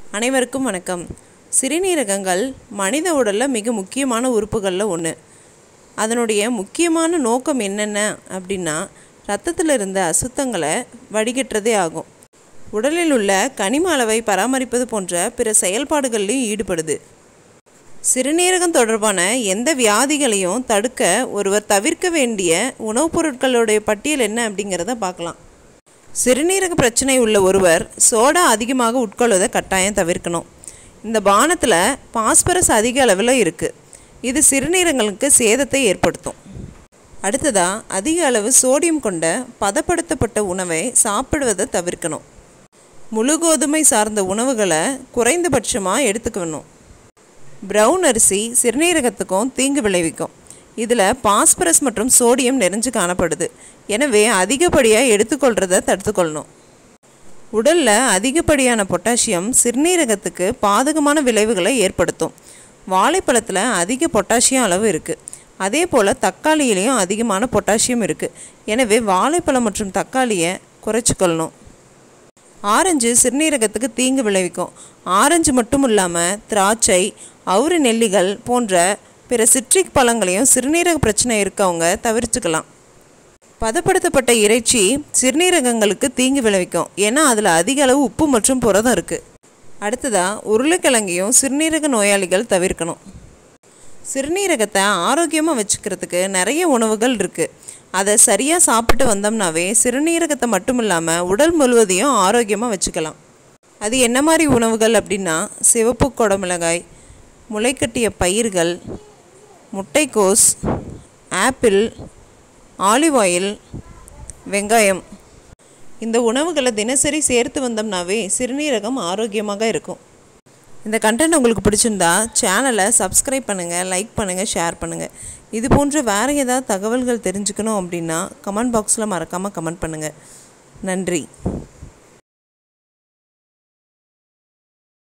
அனைவருக்கும் வணக்கம் சிறுநீரகங்கள் மனித உடலில் மிக முக்கியமான உறுப்புகளில் ஒன்று அதனுடைய முக்கியமான நோக்கம் என்னென்ன அப்படின்னா ரத்தத்தில் இருந்த அசுத்தங்களை வடிகட்டுறதே ஆகும் உடலில் உள்ள கனிம அளவை பராமரிப்பது போன்ற பிற செயல்பாடுகள்லையும் ஈடுபடுது சிறுநீரகம் தொடர்பான எந்த வியாதிகளையும் தடுக்க ஒருவர் தவிர்க்க வேண்டிய உணவுப் பொருட்களுடைய பட்டியல் என்ன அப்படிங்கிறத பார்க்கலாம் சிறுநீரக பிரச்சனை உள்ள ஒருவர் சோடா அதிகமாக உட்கொள்வதை கட்டாயம் தவிர்க்கணும் இந்த பானத்தில் பாஸ்பரஸ் அதிக அளவில் இருக்குது இது சிறுநீரகங்களுக்கு சேதத்தை ஏற்படுத்தும் அடுத்ததாக அதிக அளவு சோடியம் கொண்ட பதப்படுத்தப்பட்ட உணவை சாப்பிடுவதை தவிர்க்கணும் முழு கோதுமை சார்ந்த உணவுகளை குறைந்தபட்சமாக எடுத்துக்கணும் ப்ரௌன் அரிசி சிறுநீரகத்துக்கும் தீங்கு விளைவிக்கும் இதில் பாஸ்பரஸ் மற்றும் சோடியம் நிறைஞ்சு காணப்படுது எனவே அதிகப்படியாக எடுத்துக்கொள்கிறத தடுத்துக்கொள்ளணும் உடலில் அதிகப்படியான பொட்டாசியம் சிறுநீரகத்துக்கு பாதகமான விளைவுகளை ஏற்படுத்தும் வாழைப்பழத்தில் அதிக பொட்டாசியம் அளவு இருக்குது அதே போல் தக்காளியிலையும் அதிகமான பொட்டாசியம் இருக்குது எனவே வாழைப்பழம் மற்றும் தக்காளியை குறைச்சிக்கொள்ளணும் ஆரஞ்சு சிறுநீரகத்துக்கு தீங்கு விளைவிக்கும் ஆரஞ்சு மட்டும் இல்லாமல் திராட்சை அவுறு நெல்லிகள் போன்ற பிற சிட்ரிக் பழங்களையும் சிறுநீரக பிரச்சனை இருக்கவங்க தவிர்த்துக்கலாம் பதப்படுத்தப்பட்ட இறைச்சி சிறுநீரகங்களுக்கு தீங்கு விளைவிக்கும் ஏன்னா அதில் அதிக அளவு உப்பு மற்றும் புரதம் இருக்குது அடுத்ததாக உருளைக்கிழங்கையும் சிறுநீரக நோயாளிகள் தவிர்க்கணும் சிறுநீரகத்தை ஆரோக்கியமாக வச்சுக்கிறதுக்கு நிறைய உணவுகள் இருக்குது அதை சரியாக சாப்பிட்டு வந்தோம்னாவே சிறுநீரகத்தை மட்டும் இல்லாமல் உடல் முழுவதையும் ஆரோக்கியமாக வச்சுக்கலாம் அது என்ன மாதிரி உணவுகள் அப்படின்னா சிவப்பு குடமிளகாய் முளைக்கட்டிய பயிர்கள் முட்டைக்கோஸ் ஆப்பிள் ஆலிவ் ஆயில் வெங்காயம் இந்த உணவுகளை தினசரி சேர்த்து வந்தோம்னாவே சிறுநீரகம் ஆரோக்கியமாக இருக்கும் இந்த கண்டென்ட் உங்களுக்கு பிடிச்சிருந்தா சேனலை சப்ஸ்கிரைப் பண்ணுங்கள் லைக் பண்ணுங்கள் ஷேர் பண்ணுங்கள் இது போன்ற வேறு ஏதாவது தகவல்கள் தெரிஞ்சுக்கணும் அப்படின்னா கமெண்ட் பாக்ஸில் மறக்காமல் கமெண்ட் பண்ணுங்கள் நன்றி